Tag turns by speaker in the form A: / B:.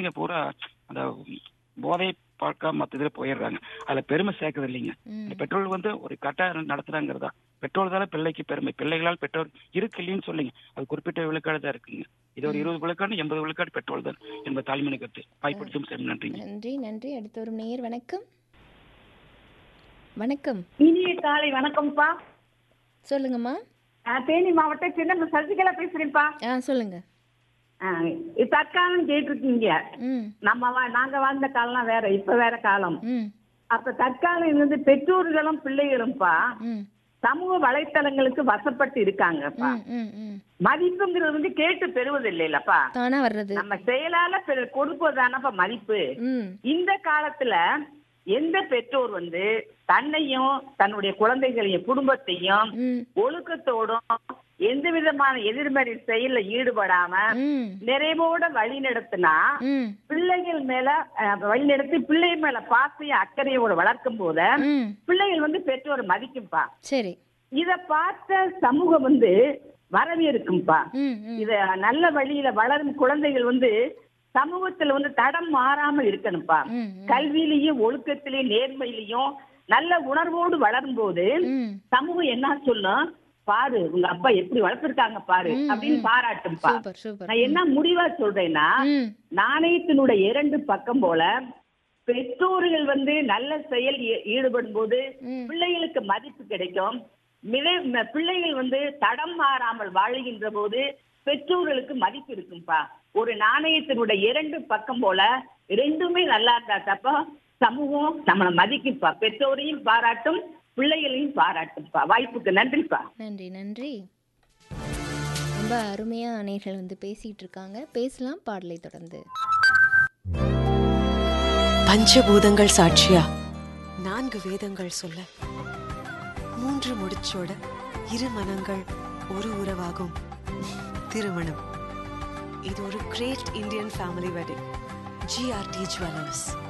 A: பிள்ளைங்க பூரா அந்த போதை பழக்கம் மற்ற இதில் போயிடுறாங்க அதுல பெருமை சேர்க்கறது இல்லைங்க
B: ம்.
A: இந்த பெற்றோர் வந்து ஒரு கரெக்டாக நடத்துறாங்கிறதா பெற்றோர் தானே பிள்ளைக்கு பெருமை பிள்ளைகளால் பெற்றோர் இருக்கு இல்லைன்னு சொல்லுங்க அது குறிப்பிட்ட விழுக்காடு தான் இருக்குங்க இது ஒரு இருபது விழுக்காடு எண்பது விழுக்காடு பெற்றோர் தான் என்பது தாழ்மையான கருத்து வாய்ப்படுத்தும் சரி நன்றிங்க
B: நன்றி நன்றி அடுத்த ஒரு நேயர் வணக்கம் வணக்கம்
C: இனிய காலை வணக்கம்ப்பா
B: சொல்லுங்கம்மா
C: நான் தேனி மாவட்டம் சின்ன சசிகலா பேசுறேன்ப்பா
B: ஆ சொல்லுங்க
C: ஆ, இது தற்காலம் கேட்டிருக்கீங்க
B: ம்
C: நம்ம வா- நாங்க வாழ்ந்த காலம்லாம் வேற இப்ப வேற காலம்
B: ம்
C: அப்ப தற்காலம் வந்து பெற்றோர்களும் பிள்ளைகளும்ப்பா
B: ம்
C: சமூக வலைத்தளங்களுக்கு வசப்பட்டு இருக்காங்கப்பா
B: ம் ம் ம்
C: மதிப்புங்கிறது வந்து கேட்டு பெறுவது இல்லைல்லப்பா
B: தானா வர்றது
C: நம்ம செயலால பெரு- கொடுப்பதுதானப்பா மதிப்பு
B: ம்
C: இந்த காலத்துல எந்த பெற்றோர் வந்து தன்னையும் தன்னுடைய குழந்தைகளையும் குடும்பத்தையும்
B: ம்
C: ஒழுக்கத்தோடும் எந்த விதமான எதிர்மறை செயல்ல ஈடுபடாம
B: ம்
C: நிறைவோட வழி நடத்தினா
B: ம்
C: பிள்ளைகள் மேல அஹ், வழி நடத்தி பிள்ளை மேல பாசையும் அக்கறையோட வளர்க்கும் போது
B: ம்
C: பிள்ளைகள் வந்து பெற்றோரை மதிக்கும்பா
B: சரி
C: இத பார்த்த சமூகம் வந்து வரவேற்கும்பா
B: ம் ம்
C: இத நல்ல வழியில வளரும் குழந்தைகள் வந்து சமூகத்துல வந்து தடம் மாறாம இருக்கணும்ப்பா
B: ம் ம்.
C: கல்வியிலையும் ஒழுக்கத்திலையும் நேர்மையிலையும் நல்ல உணர்வோடு வளரும் போது
B: ம்
C: சமூகம் என்ன சொல்லும் பாரு உங்க அப்பா எப்படி வளர்த்திருக்காங்க பாரு
B: ம்,
C: அப்படின்னு
B: ம்.
C: பாராட்டும்பா
B: சூப்பர் சூப்பர்
C: நான் என்ன முடிவா சொல்றேன்னா
B: ம்
C: நாணயத்தினுடைய இரண்டு பக்கம் போல பெற்றோர்கள் வந்து நல்ல செயல் ஈ- ஈடுபடும் போது
B: ம்
C: பிள்ளைகளுக்கு மதிப்பு கிடைக்கும் மிக- ம- பிள்ளைகள் வந்து தடம் மாறாமல் வாழுகின்ற போது பெற்றோர்களுக்கு மதிப்பு இருக்கும்பா ஒரு நாணயத்தினுடைய இரண்டு பக்கம் போல ரெண்டுமே நல்லா இருந்தா தப்ப சமூகம் நம்மளை மதிக்கும்பா பெற்றோரையும் பாராட்டும் பிள்ளைகளையும் பாராட்டும்பா வாய்ப்புக்கு நன்றிப்பா
B: நன்றி நன்றி ரொம்ப அருமையாக நேர்கள் வந்து பேசிகிட்டு இருக்காங்க பேசலாம் பாடலை தொடர்ந்து
D: பஞ்சபூதங்கள் சாட்சியா நான்கு வேதங்கள் சொல்ல மூன்று முடிச்சோட இரு மனங்கள் ஒரு உறவாகும் திருமணம் இது ஒரு great Indian family wedding GRT jewellers